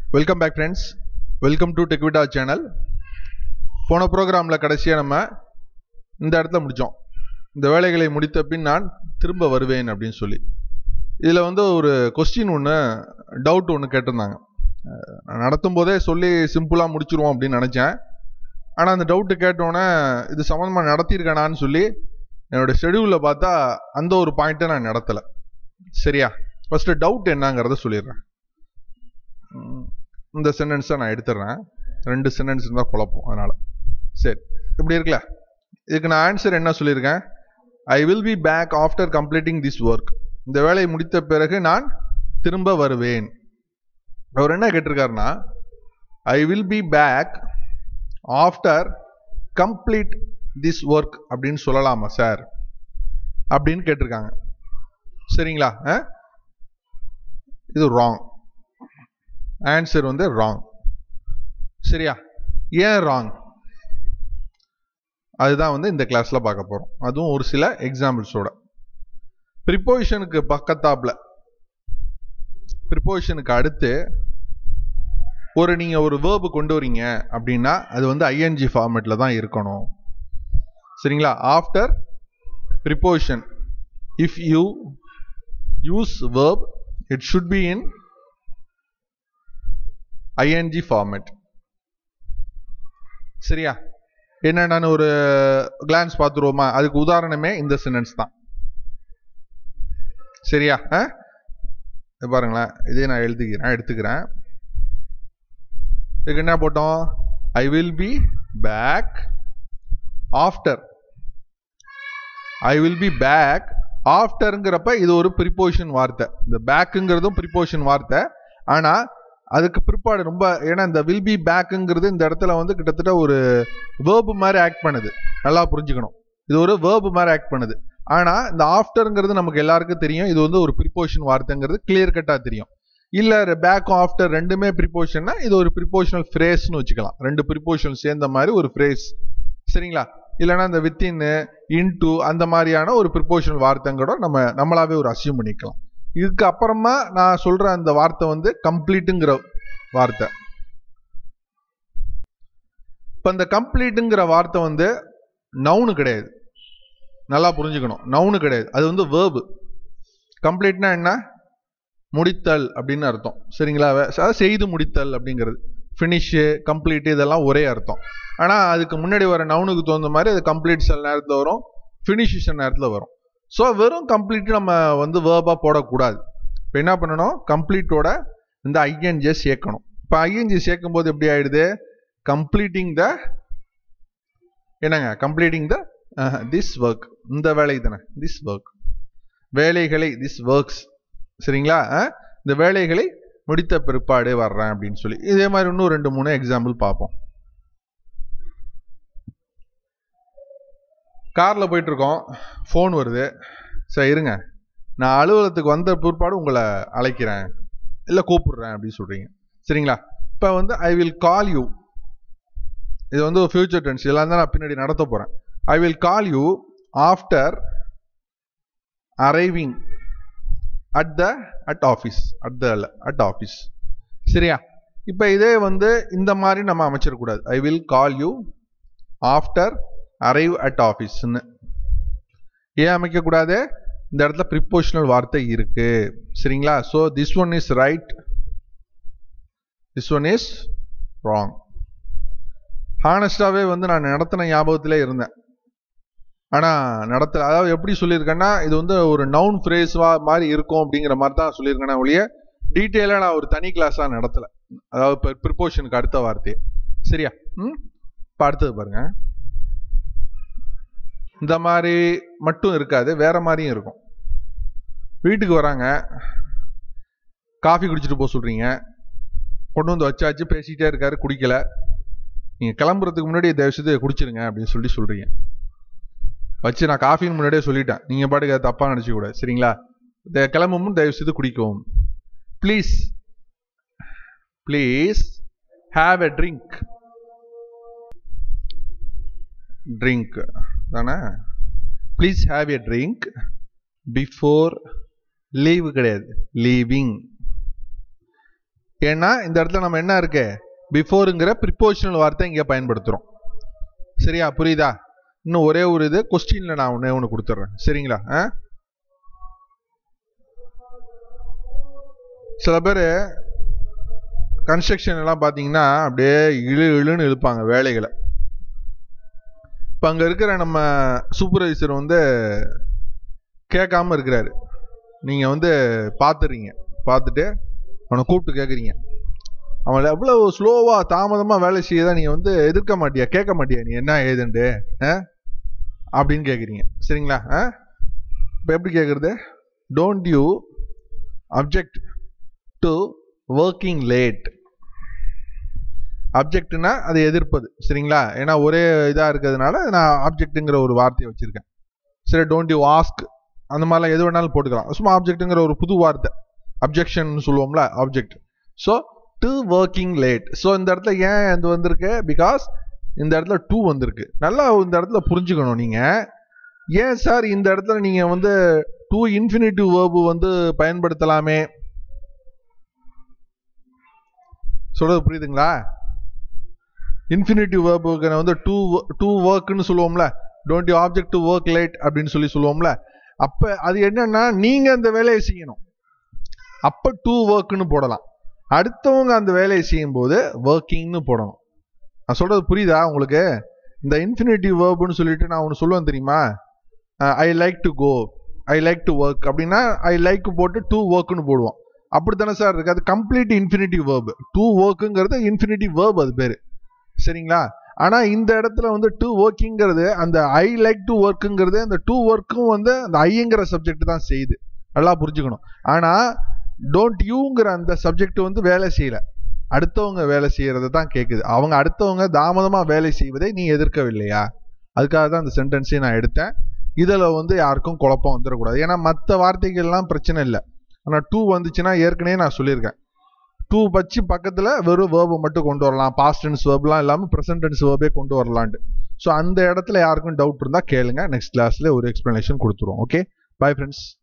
Welcome back friends welcome to டெக்விட்டா channel போன ப்ரோக்ராமில் கடைசியாக நம்ம இந்த இடத்துல முடித்தோம் இந்த வேலைகளை முடித்த பின் நான் திரும்ப வருவேன் அப்படின்னு சொல்லி இதில் வந்து ஒரு கொஸ்டின் ஒன்று டவுட் ஒன்று கேட்டிருந்தாங்க அஹ் நான் நடத்தும் போதே சொல்லி சிம்பிளாக முடிச்சிருவோம் அப்படின்னு நினச்சேன் ஆனால் அந்த டவுட்டு கேட்டோன்னே இது சம்மந்தமாக நடத்தியிருக்கேனான்னு சொல்லி என்னோட ஷெடியூலில் பார்த்தா அந்த ஒரு பாயிண்ட்டை நான் நடத்தலை சரியா ஃபஸ்ட்டு டவுட் என்னங்கிறத சொல்லிடுறேன் ம், இந்த சென்டென்ஸை நான் எடுத்துடுறேன் ரெண்டு சென்டென்ஸ் இருந்தால் குழப்பம் அதனால் சரி இப்படி இருக்குல்ல இதுக்கு நான் ஆன்சர் என்ன சொல்லியிருக்கேன் I will be back after completing this work இந்த வேலையை முடித்த பிறகு நான் திரும்ப வருவேன் அவர் என்ன கேட்டிருக்காருன்னா I will be back after complete this work அப்படின்னு சொல்லலாமா சார் அப்படின்னு கேட்டிருக்காங்க சரிங்களா ஆ? இது ராங் ஆன்சர் வந்து ராங் சரியா ஏன் ராங் அதுதான் வந்து இந்த கிளாஸ்ல பார்க்க போறோம் அதுவும் ஒரு சில எக்ஸாம்பிள்ஸோட ப்ரிப்போசிஷனுக்கு பக்கத்தாப்புல ப்ரிப்போசிஷனுக்கு அடுத்து ஒரு நீங்க ஒரு வேர்பு கொண்டு வரீங்க அப்படின்னா அது வந்து ஐஎன்ஜி ஃபார்மேட்ல தான் இருக்கணும் சரிங்களா after preposition if you use verb it should be in I N G format சரியா என்ன நான் ஒரு கிளான்ஸ் பார்த்துருவோமா அதுக்கு உதாரணமே இந்த சென்டென்ஸ் தான் சரியா ஆ? இது பாருங்களேன் இதே நான் எழுதிக்கிறேன் எடுத்துக்கிறேன் இதுக்கு என்ன போட்டோம் I will be back after I will be back ஆஃப்டருங்கிறப்ப இது ஒரு ப்ரிப்போசிஷன் வார்த்தை இந்த பேக்குங்கிறதும் ப்ரிப்போசிஷன் வார்த்தை ஆனா அதுக்கு பிற்பாடு ரொம்ப ஏன்னா இந்த வில் பி பேக்குங்கிறது இந்த இடத்துல வந்து கிட்டத்தட்ட ஒரு வேர்பு மாதிரி ஆக்ட் பண்ணுது நல்லா புரிஞ்சுக்கணும் இது ஒரு வேர்பு மாதிரி ஆக்ட் பண்ணுது ஆனா இந்த ஆஃப்டருங்கிறது நமக்கு எல்லாருக்கும் தெரியும் இது வந்து ஒரு ப்ரிப்போஷன் வார்த்தைங்கிறது கிளியர் கட்டா தெரியும் இல்ல பேக் ஆஃப்டர் ரெண்டுமே ப்ரிப்போஷன்னா இது ஒரு ப்ரிப்போஷனல் ஃப்ரேஸ்னு வச்சுக்கலாம் ரெண்டு ப்ரிப்போஷன் சேர்ந்த மாதிரி ஒரு ஃப்ரேஸ் சரிங்களா இல்லைன்னா இந்த வித்தின் இன்டு அந்த மாதிரியான ஒரு ப்ரிப்போஷனல் வார்த்தைங்களோட நம்ம நம்மளாவே ஒரு அசியூம் பண்ணிக்கலாம் இதுக்கு அப்புறமா நான் சொல்ற அந்த வார்த்தை வந்து கம்ப்ளீட்டுங்கிற வார்த்தை இப்போ இந்த கம்ப்ளீட்டுங்கிற வார்த்தை வந்து நவுனு கிடையாது நல்லா புரிஞ்சுக்கணும் நவுனு கிடையாது அது வந்து வேர்பு கம்ப்ளீட்னா என்ன முடித்தல் அப்படின்னு அர்த்தம் சரிங்களா வே- அதாவது செய்து முடித்தல் அப்படிங்கிறது ஃபினிஷு கம்ப்ளீட் இதெல்லாம் ஒரே அர்த்தம் ஆனால் அதுக்கு முன்னாடி வர நவுனுக்கு தகுந்த மாதிரி அது கம்ப்ளீட் சில நேரத்தில் வரும் ஃபினிஷ் சில நேரத்தில் வரும் ஸோ வெறும் கம்ப்ளீட் நம்ம வந்து வேர்பாக போடக்கூடாது இப்போ என்ன பண்ணணும் கம்ப்ளீட்டோட இந்த ஐஎன்ஜியை சேர்க்கணும் இப்போ ஐஎன்ஜி சேர்க்கும் போது எப்படி ஆயிடுது கம்ப்ளீட்டிங் த என்னங்க கம்ப்ளீட்டிங் த திஸ் ஒர்க் இந்த வேலை தானே திஸ் ஒர்க் வேலைகளை திஸ் ஒர்க்ஸ் சரிங்களா அஹ், இந்த வேலைகளை முடித்த பிற்பாடு வர்றேன் அப்படின்னு சொல்லி இதே மாதிரி இன்னும் ரெண்டு மூணு எக்ஸாம்பிள் பார்ப்போம் கார்ல போயிட்டு இருக்கோம் ஃபோன் வருது சரி இருங்க நான் அலுவலகத்துக்கு வந்த பிற்பாடு உங்களை அழைக்கிறேன் இல்லை கூப்பிடுறேன் அப்படின்னு சொல்றீங்க சரிங்களா இப்போ வந்து ஐ வில் கால் யூ இது வந்து ஒரு ஃபியூச்சர் டென்ஸ் இதெல்லாம் தான் நான் பின்னாடி நடத்த போறேன் I will call you after arriving at the at office at the at office சரியா இப்போ இதே வந்து இந்த மாதிரி நம்ம அமைச்சிடக்கூடாது I will call you after arrive at ஆஃபீஸ்னு ஏன் அமைக்கக்கூடாது இந்த இடத்துல ப்ரிப்போஷனல் வார்த்தை இருக்கு சரிங்களா so this one is right this one is wrong ஹானஸ்டாகவே வந்து நான் நடத்தின ஞாபகத்திலே இருந்தேன் ஆனால் நடத்த அதாவது எப்படி சொல்லியிருக்கேன்னா இது வந்து ஒரு நவுன் ஃப்ரேஸ் மாதிரி இருக்கும் அப்படிங்கிற மாதிரி தான் சொல்லியிருக்கேன் ஒழிய டீட்டெயிலாக நான் ஒரு தனி கிளாஸாக நடத்தலை அதாவது இப்போ ப்ரிப்போஷனுக்கு அடுத்த வார்த்தையை சரியா ம் இப்போ அடுத்தது பாருங்க இந்த மாதிரி மட்டும் இருக்காது வேற மாதிரியும் இருக்கும் வீட்டுக்கு வராங்க காஃபி குடிச்சிட்டு போக சொல்றீங்க கொண்டு வந்து வச்சாச்சு பேசிக்கிட்டே இருக்காரு குடிக்கல நீங்க கிளம்புறதுக்கு முன்னாடி தயவு செய்து குடிச்சிருங்க அப்படின்னு சொல்லி சொல்றீங்க வச்சு நான் காஃபின்னு முன்னாடியே சொல்லிட்டேன் நீங்க பாட்டுக்கு அதை தப்பா நினைச்சு கூட சரிங்களா த- கிளம்பும் முன் தயவு செய்து குடிக்கவும் please please have a drink drink தானே please have a drink before leave கிடையாது லீவிங் ஏன்னா இந்த இடத்துல நம்ம என்ன இருக்கு பிஃபோருங்கிற ப்ரிப்போஷனல் வார்த்தை இங்கே பயன்படுத்துகிறோம் சரியா புரியுதா இன்னும் ஒரே ஒரு இது கொஸ்டின்ல நான் ஒன்னே ஒன்று கொடுத்துட்றேன் சரிங்களா ஆ சில பேர் கன்ஸ்ட்ரக்ஷன் எல்லாம் பார்த்தீங்கன்னா அப்படியே இழு இழுன்னு இழுப்பாங்க வேலைகளை இப்போ அங்கே இருக்கிற நம்ம சூப்பர்வைசர் வந்து கேட்காம இருக்கிறாரு நீங்கள் வந்து பார்த்துறீங்க பார்த்துட்டு அவனை கூப்பிட்டு கேட்குறீங்க அவன் எவ்வளோ ஸ்லோவாக தாமதமாக வேலை செய்யதான் நீங்கள் வந்து எதிர்க்க மாட்டியா கேட்க மாட்டியா நீ என்ன ஏதுண்டு ஆ அப்படின்னு கேட்குறீங்க சரிங்களா ஆ இப்போ எப்படி கேட்குறது don't you object to working late அப்ஜெக்ட்னா அதை எதிர்ப்பது சரிங்களா ஏன்னா ஒரே இதாக இருக்கிறதுனால நான் ஆப்ஜெக்ட்டுங்கிற ஒரு வார்த்தையை வச்சுருக்கேன் சரி டோன்ட் யூ ஆஸ்க் அந்த மாதிரிலாம் எது வேணாலும் போட்டுக்கலாம் சும்மா ஆப்ஜெக்ட்டுங்கிற ஒரு புது வார்த்தை அப்ஜெக்ஷன் சொல்லுவோம்ல object so to working late so இந்த இடத்துல ஏன் இது வந்திருக்கு பிகாஸ் இந்த இடத்துல டூ வந்திருக்கு நல்லா இந்த இடத்துல புரிஞ்சுக்கணும் நீங்கள் ஏன் சார் இந்த இடத்துல நீங்கள் வந்து டூ இன்ஃபினிட்டிவ் வேர்பு வந்து பயன்படுத்தலாமே சொல்றது புரியுதுங்களா இன்ஃபினிட்டிவ் வேர்புக்கு வந்து டூ டூ ஒர்க்னு சொல்லுவோம்ல don't you object to work late அப்படின்னு சொல்லி சொல்லுவோம்ல அப்போ அது என்னன்னா நீங்கள் அந்த வேலையை செய்யணும் அப்போ டூ ஒர்க்குன்னு போடலாம் அடுத்தவங்க அந்த வேலையை செய்யும்போது ஒர்க்கிங்னு போடணும் நான் சொல்றது புரியுதா உங்களுக்கு இந்த இன்ஃபினிட்டிவ் வேர்புன்னு சொல்லிட்டு நான் ஒன்று சொல்லுவேன் தெரியுமா I like to go I like to work அப்படின்னா ஐ லைக் போட்டு டூ ஒர்க்குன்னு போடுவோம் அப்படித்தானே சார் இருக்கு அது கம்ப்ளீட் இன்ஃபினிட்டிவ் வேர்பு டூ ஒர்க்குங்கிறது இன்ஃபினிட்டிவ் வேர்ப் அது பேர் சரிங்களா ஆனால் இந்த இடத்துல வந்து டூ ஒர்க்கிங்கிறது அந்த ஐ லைக் டு ஒர்க்குங்கிறது அந்த டூ ஒர்க்கும் வந்து அந்த ஐங்கிற சப்ஜெக்ட் தான் செய்யுது நல்லா புரிஞ்சுக்கணும் ஆனால் டோன்ட் யூங்கிற அந்த சப்ஜெக்ட் வந்து வேலை செய்யலை அடுத்தவங்க வேலை செய்யறது தான் கேட்குது அவங்க அடுத்தவங்க தாமதமாக வேலை செய்வதை நீ எதிர்க்கவில்லையா அதுக்காக தான் அந்த சென்டென்ஸையும் நான் எடுத்தேன் இதில் வந்து யாருக்கும் குழப்பம் வந்துடக்கூடாது ஏன்னா மற்ற வார்த்தைகள்லாம் பிரச்சனை இல்லை ஆனால் டூ வந்துச்சுன்னா ஏற்கனவே நான் சொல்லியிருக்கேன் டூ வச்சு பக்கத்தில் வெறும் வேர்பை மட்டும் கொண்டு வரலாம் பாஸ்ட் டென்ஸ் வேர்ப்லாம் இல்லாமல் ப்ரெசன்ட் டென்ஸ் வேர்பே கொண்டு வரலான்ட்டு ஸோ அந்த இடத்துல யாருக்கும் டவுட் இருந்தால் கேளுங்க நெக்ஸ்ட் கிளாஸில் ஒரு எக்ஸ்ப்ளனேஷன் கொடுத்துருவோம் ஓகே பை ஃப்ரெண்ட்ஸ்